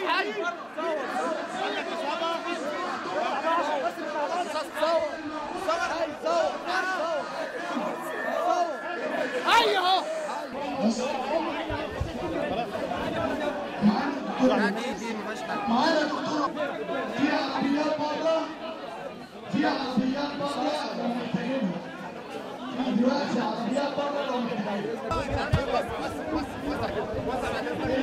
ايوه معانا دكتور في عربيات بره في عربيات بره لو محتاجينها في دلوقتي عربيات بره لو محتاجينها